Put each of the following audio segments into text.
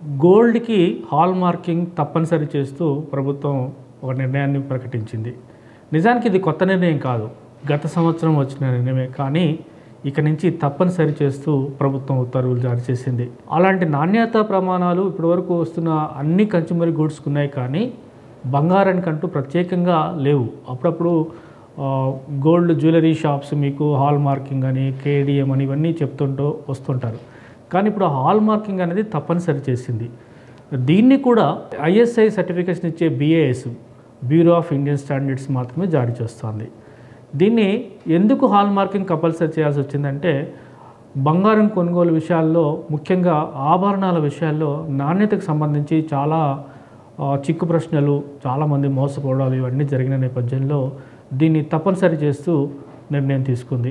గోల్డ్కి hall marking తప్పనిసరి చేస్తూ ప్రభుత్వం ఒక నిర్ణయాన్ని ప్రకటించింది నిజానికి ఇది కొత్త నిర్ణయం కాదు గత సంవత్సరం వచ్చిన నిర్ణయమే కానీ ఇక నుంచి తప్పనిసరి చేస్తూ ప్రభుత్వం ఉత్తర్వులు జారీ చేసింది అలాంటి నాణ్యత ప్రమాణాలు ఇప్పటివరకు వస్తున్న అన్ని కన్స్యూమర్ గూడ్స్కి ఉన్నాయి కానీ బంగారానికంటూ ప్రత్యేకంగా లేవు అప్పుడప్పుడు ఆ, గోల్డ్ జ్యువెలరీ షాప్స్ మీకు హాల్ మార్కింగ్ అని కేడిఎం అని ఇవన్నీ చెప్తుంటూ వస్తుంటారు కానీ ఇప్పుడు హాల్ మార్కింగ్ అనేది తప్పనిసరి చేసింది దీన్ని కూడా ఐఎస్ఐ సర్టిఫికేషన్ ఇచ్చే BIS bureau of Indian standards మాత్రమే జారీ చేస్తోంది దీన్ని ఎందుకు హాల్ మార్కింగ్ కంపల్సరీ చేయాల్సి వచ్చిందంటే బంగారం కొనుగోలు విషయాల్లో ముఖ్యంగా ఆభరణాల విషయాల్లో నాణ్యతకు సంబంధించి చాలా ఆ, చిక్కు ప్రశ్నలు చాలామంది మోసపోవడాలు ఇవన్నీ జరిగిన నేపథ్యంలో దీన్ని తప్పనిసరి చేస్తూ నిర్ణయం తీసుకుంది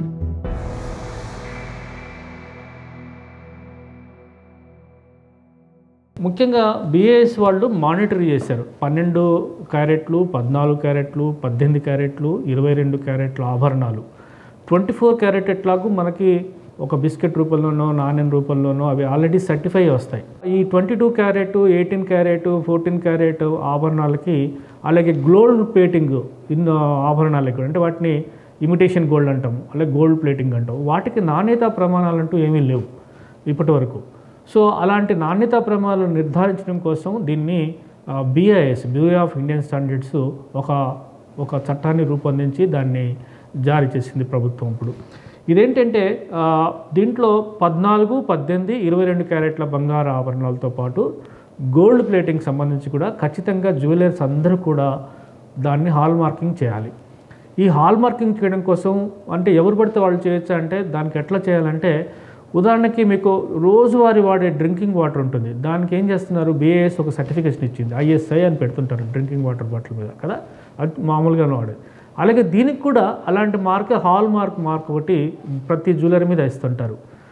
ముఖ్యంగా బిఏఎస్ వాళ్ళు మానిటర్ చేశారు పన్నెండు క్యారెట్లు పద్నాలుగు క్యారెట్లు పద్దెనిమిది క్యారెట్లు ఇరవై రెండు క్యారెట్ల ఆభరణాలు ట్వంటీ ఫోర్ క్యారెట్ ఎట్లాగూ మనకి ఒక బిస్కెట్ రూపంలోనో నాణ్యం రూపంలోనో అవి ఆల్రెడీ సర్టిఫై వస్తాయి ఈ twenty two carat eighteen carat fourteen carat ఆభరణాలకి అలాగే గోల్డ్ ప్లేటింగ్ ఇన్ ఆభరణాలకి కూడా అంటే వాటిని ఇమిటేషన్ గోల్డ్ అంటాము అలాగే గోల్డ్ ప్లేటింగ్ అంటాం వాటికి నాణ్యత ప్రమాణాలు అంటూ ఏమీ లేవు ఇప్పటి వరకు సో అలాంటి నాణ్యతా ప్రమాణాలు నిర్ధారించడం కోసం దీన్ని BIS bureau of Indian standards ఒక ఒక చట్టాన్ని రూపొందించి దాన్ని జారీ చేసింది ప్రభుత్వం ఇప్పుడు ఇదేంటంటే ఆ, దీంట్లో పద్నాలుగు పద్దెనిమిది ఇరవై రెండు క్యారెట్ల బంగారు ఆభరణాలతో పాటు గోల్డ్ ప్లేటింగ్ సంబంధించి కూడా ఖచ్చితంగా జ్యువెలర్స్ అందరూ కూడా దాన్ని హాల్ మార్కింగ్ చేయాలి ఈ హాల్ మార్కింగ్ చేయడం కోసం అంటే ఎవరు పడితే వాళ్ళు చేయొచ్చు అంటే దానికి ఎట్లా చేయాలంటే ఉదాహరణకి మీకు రోజువారీ వాడే డ్రింకింగ్ వాటర్ ఉంటుంది దానికి ఏం చేస్తున్నారు బిఏఎస్ ఒక సర్టిఫికేషన్ ఇచ్చింది ఐఎస్ఐ అని పెడుతుంటారు డ్రింకింగ్ వాటర్ బాటిల్ మీద కదా అది మామూలుగా వాడేది అలాగే దీనికి కూడా అలాంటి మార్క్ హాల్ మార్క్ మార్క్ ఒకటి ప్రతి జ్యువెలరీ మీద ఇస్తుంటారు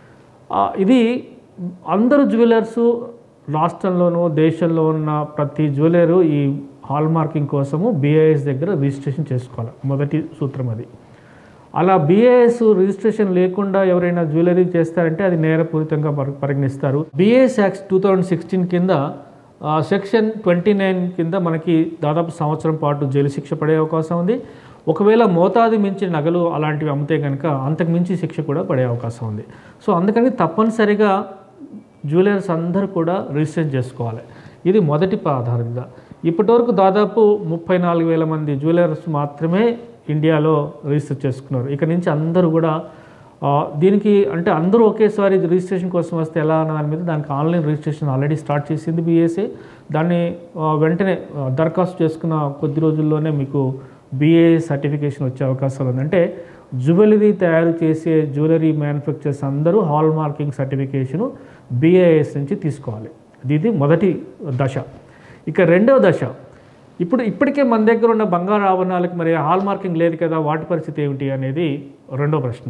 ఆ, ఇది అందరు జ్యువెలర్సు రాష్ట్రంలోనూ దేశంలో ఉన్న ప్రతి జ్యువెలరు ఈ హాల్ మార్కింగ్ కోసము బిఐఎస్ దగ్గర రిజిస్ట్రేషన్ చేసుకోవాలి మొదటి సూత్రం అది అలా బిఏఎస్ రిజిస్ట్రేషన్ లేకుండా ఎవరైనా జ్యువెలరీ చేస్తారంటే అది నేరపూరితంగా పరి- పరిగణిస్తారు BIS act two thousand sixteen కింద ఆ, సెక్షన్ ట్వంటీ నైన్ కింద మనకి దాదాపు సంవత్సరం పాటు జైలు శిక్ష పడే అవకాశం ఉంది ఒకవేళ మోతాదు మించిన నగలు అలాంటివి అమ్మితే కనుక అంతకు మించి శిక్ష కూడా పడే అవకాశం ఉంది సో అందుకని తప్పనిసరిగా జ్యువెలర్స్ అందరూ కూడా రిజిస్టర్ చేసుకోవాలి ఇది మొదటి ప్రాధాన్యత ఇప్పటివరకు దాదాపు ముప్పై నాలుగు వేల మంది జ్యువెలర్స్ మాత్రమే ఇండియాలో రిజిస్టర్ చేసుకున్నారు ఇక నుంచి అందరూ కూడా ఆ, దీనికి అంటే అందరూ ఒకేసారి రిజిస్ట్రేషన్ కోసం వస్తే ఎలా అన్న దాని మీద దానికి ఆన్లైన్ రిజిస్ట్రేషన్ ఆల్రెడీ స్టార్ట్ చేసింది బిఏసీ దాన్ని ఆ, వెంటనే ఆ, దరఖాస్తు చేసుకున్న కొద్ది రోజుల్లోనే మీకు బిఏ సర్టిఫికేషన్ వచ్చే అవకాశాలు ఉంది అంటే జ్యువెలరీ తయారు చేసే జ్యువెలరీ మ్యానుఫ్యాక్చర్స్ అందరూ హాల్ మార్కింగ్ సర్టిఫికేషను బిఏఎస్ నుంచి తీసుకోవాలి ఇది మొదటి దశ ఇక రెండవ దశ ఇప్పుడు ఇప్పటికే మన దగ్గర ఉన్న బంగారు ఆభరణాలకు మరి హాల్ మార్కింగ్ లేదు కదా వాటి పరిస్థితి ఏమిటి అనేది రెండో ప్రశ్న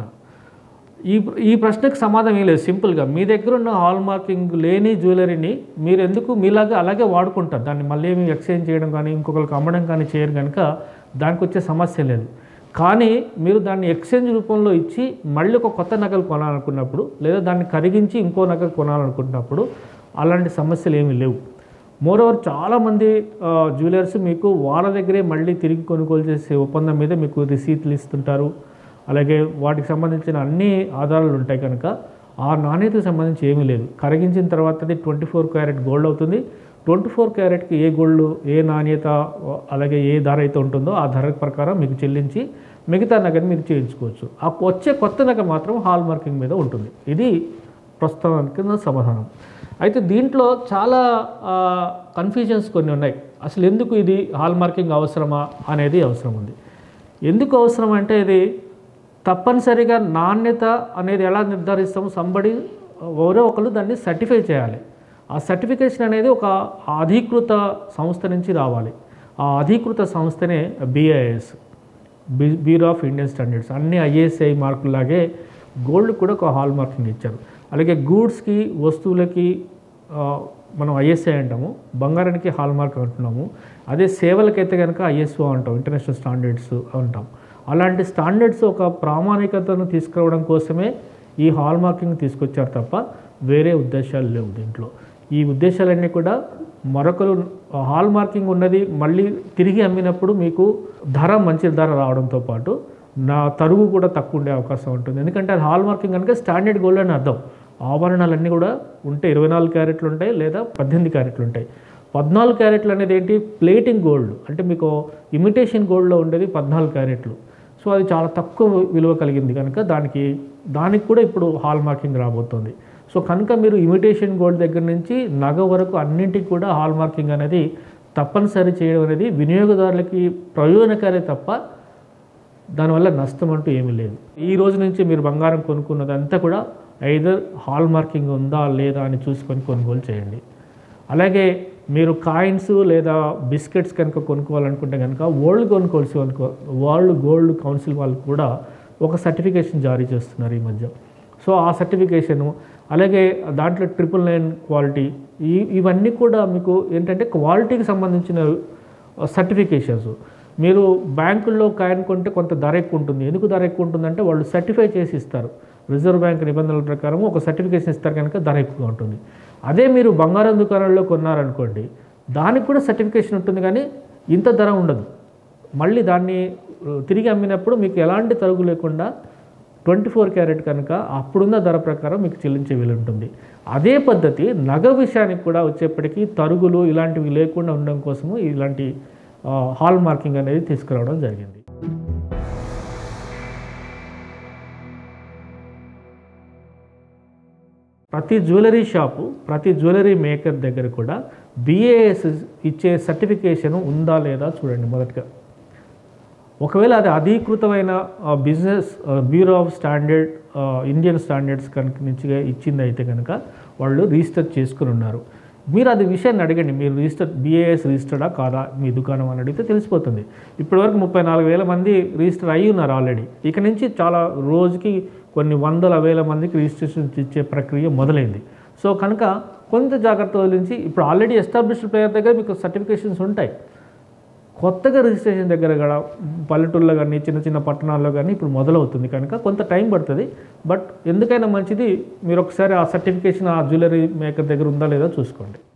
ఈ ఈ ప్రశ్నకు సమాధానం ఏం లేదు సింపుల్గా మీ దగ్గర ఉన్న హాల్ మార్కింగ్ లేని జ్యువెలరీని మీరు ఎందుకు మీలాగా అలాగే వాడుకుంటారు దాన్ని మళ్ళీ ఏమి ఎక్స్చేంజ్ చేయడం కానీ ఇంకొకరికి అమ్మడం కానీ చేయరు కనుక దానికి వచ్చే సమస్య లేదు కానీ మీరు దాన్ని ఎక్స్చేంజ్ రూపంలో ఇచ్చి మళ్ళీ ఒక కొత్త నగలు కొనాలనుకున్నప్పుడు లేదా దాన్ని కరిగించి ఇంకో నగలు కొనాలనుకున్నప్పుడు అలాంటి సమస్యలు ఏమీ లేవు మోరోవర్ చాలామంది జ్యువెలర్స్ మీకు వాళ్ళ దగ్గరే మళ్ళీ తిరిగి కొనుగోలు చేసే ఒప్పందం మీద మీకు రిసీట్లు ఇస్తుంటారు అలాగే వాటికి సంబంధించిన అన్ని ఆధారాలు ఉంటాయి కనుక ఆ నాణ్యతకు సంబంధించి ఏమీ లేదు కరిగించిన తర్వాత అది ట్వంటీ ఫోర్ క్యారెట్ గోల్డ్ అవుతుంది ట్వంటీ ఫోర్ క్యారెట్కి ఏ గోల్డ్ ఏ నాణ్యత అలాగే ఏ ధర అయితే ఉంటుందో ఆ ధర ప్రకారం మీకు చెల్లించి మిగతా నగని మీరు చేయించుకోవచ్చు ఆ వచ్చే కొత్త నగ మాత్రం హాల్ మార్కింగ్ మీద ఉంటుంది ఇది ప్రస్తుతానికి నా సమాధానం అయితే దీంట్లో చాలా కన్ఫ్యూజన్స్ కొన్ని ఉన్నాయి అసలు ఎందుకు ఇది హాల్ మార్కింగ్ అవసరమా అనేది అవసరం ఉంది ఎందుకు అవసరం అంటే ఇది తప్పనిసరిగా నాణ్యత అనేది ఎలా నిర్ధారిస్తాము సంబడి ఎవరో ఒకరు దాన్ని సర్టిఫై చేయాలి ఆ సర్టిఫికేషన్ అనేది ఒక అధీకృత సంస్థ నుంచి రావాలి ఆ అధీకృత సంస్థనే BIS B bureau of Indian standards అన్ని ఐఏఎస్ఐ మార్కులాగే గోల్డ్ కూడా ఒక హాల్ మార్కింగ్ ఇచ్చారు అలాగే గూడ్స్కి వస్తువులకి ఆ, మనం ఐఎస్ఐ అంటాము బంగారానికి హాల్ మార్క్ అంటున్నాము అదే సేవలకైతే కనుక ఐఎస్ఓ అంటాం ఇంటర్నేషనల్ స్టాండర్డ్స్ అంటాం అలాంటి స్టాండర్డ్స్ ఒక ప్రామాణికతను తీసుకురావడం కోసమే ఈ హాల్ మార్కింగ్ తీసుకొచ్చారు తప్ప వేరే ఉద్దేశాలు లేవు దీంట్లో ఈ ఉద్దేశాలన్నీ కూడా మరొకరు హాల్ మార్కింగ్ ఉన్నది మళ్ళీ తిరిగి అమ్మినప్పుడు మీకు ధర మంచి ధర రావడంతో పాటు నా తరుగు కూడా తక్కువ ఉండే అవకాశం ఉంటుంది ఎందుకంటే అది హాల్ మార్కింగ్ కనుక స్టాండర్డ్ గోల్డ్ అని అర్థం ఆభరణాలన్నీ కూడా ఉంటాయి ఇరవై నాలుగు క్యారెట్లు ఉంటాయి లేదా పద్దెనిమిది క్యారెట్లు ఉంటాయి పద్నాలుగు క్యారెట్లు అనేది ఏంటి ప్లేటింగ్ గోల్డ్ అంటే మీకు ఇమిటేషన్ గోల్డ్లో ఉండేది పద్నాలుగు క్యారెట్లు సో అది చాలా తక్కువ విలువ కలిగింది కనుక దానికి దానికి కూడా ఇప్పుడు హాల్ మార్కింగ్ రాబోతుంది సో కనుక మీరు ఇమిటేషన్ గోల్డ్ దగ్గర నుంచి నగ వరకు అన్నింటికి కూడా హాల్ మార్కింగ్ అనేది తప్పనిసరి చేయడం అనేది వినియోగదారులకి ప్రయోజనకారే తప్ప దానివల్ల నష్టం అంటూ ఏమీ లేదు ఈ రోజు నుంచి మీరు బంగారం కొనుక్కున్నదంతా కూడా ఐదర్ హాల్ మార్కింగ్ ఉందా లేదా అని చూసుకొని కొనుగోలు చేయండి అలాగే మీరు కాయిన్స్ లేదా బిస్కెట్స్ కనుక కొనుక్కోవాలనుకుంటే కనుక వరల్డ్ కొనుక్కోవాల్సి అనుకో వరల్డ్ గోల్డ్ కౌన్సిల్ వాళ్ళు కూడా ఒక సర్టిఫికేషన్ జారీ చేస్తున్నారు ఈ మధ్య సో ఆ సర్టిఫికేషను అలాగే దాంట్లో ట్రిపుల్ నైన్ క్వాలిటీ ఈ ఇవన్నీ కూడా మీకు ఏంటంటే క్వాలిటీకి సంబంధించిన సర్టిఫికేషన్స్ మీరు బ్యాంకుల్లో కాయిన్ కొంటే కొంత ధర ఎక్కువ ఉంటుంది ఎందుకు ధర ఎక్కువ ఉంటుందంటే వాళ్ళు సర్టిఫై చేసి ఇస్తారు రిజర్వ్ బ్యాంక్ నిబంధనల ప్రకారం ఒక సర్టిఫికేషన్ ఇస్తారు కనుక ధర ఎక్కువగా ఉంటుంది అదే మీరు బంగారం దుకాణంలో కొన్నారనుకోండి దానికి కూడా సర్టిఫికేషన్ ఉంటుంది కానీ ఇంత ధర ఉండదు మళ్ళీ దాన్ని ఆ, తిరిగి అమ్మినప్పుడు మీకు ఎలాంటి తరుగు లేకుండా ట్వంటీ ఫోర్ క్యారెట్ కనుక అప్పుడున్న ధర ప్రకారం మీకు చెల్లించే వీలు ఉంటుంది అదే పద్ధతి నగ విషయానికి కూడా వచ్చేప్పటికీ తరుగులు ఇలాంటివి లేకుండా ఉండడం కోసము ఇలాంటి ఆ, హాల్ మార్కింగ్ అనేది తీసుకురావడం జరిగింది ప్రతి జ్యువెలరీ షాపు ప్రతి జ్యువెలరీ మేకర్ దగ్గర కూడా బిఏఎస్ ఇచ్చే సర్టిఫికేషన్ ఉందా లేదా చూడండి మొదటగా ఒకవేళ అది అధీకృతమైన ఆ, బిజినెస్ ఆ, బ్యూరో ఆఫ్ స్టాండర్డ్ ఆ, ఇండియన్ స్టాండర్డ్స్ కనుక నుంచి ఇచ్చింది అయితే కనుక వాళ్ళు రిజిస్టర్ చేసుకుని ఉన్నారు మీరు అది విషయాన్ని అడగండి మీరు రిజిస్టర్ బిఏఎస్ రిజిస్టర్డా కాదా మీ దుకాణం అని అడిగితే తెలిసిపోతుంది ఇప్పటివరకు ముప్పై నాలుగు వేల మంది రిజిస్టర్ అయ్యి ఉన్నారు ఆల్రెడీ ఇక నుంచి చాలా రోజుకి కొన్ని వందల వేల మందికి రిజిస్ట్రేషన్ ఇచ్చే ప్రక్రియ మొదలైంది సో కనుక కొంత జాగ్రత్త వదిలించి ఇప్పుడు ఆల్రెడీ ఎస్టాబ్లిష్డ్ ప్లేయర్ దగ్గర మీకు సర్టిఫికేషన్స్ ఉంటాయి కొత్తగా రిజిస్ట్రేషన్ దగ్గర కూడా పల్లెటూళ్ళలో కానీ చిన్న చిన్న పట్టణాల్లో కానీ ఇప్పుడు మొదలవుతుంది కనుక కొంత టైం పడుతుంది బట్ ఎందుకైనా మంచిది మీరు ఒకసారి ఆ సర్టిఫికేషన్ ఆ జ్యువెలరీ మేకర్ దగ్గర ఉందా లేదా చూసుకోండి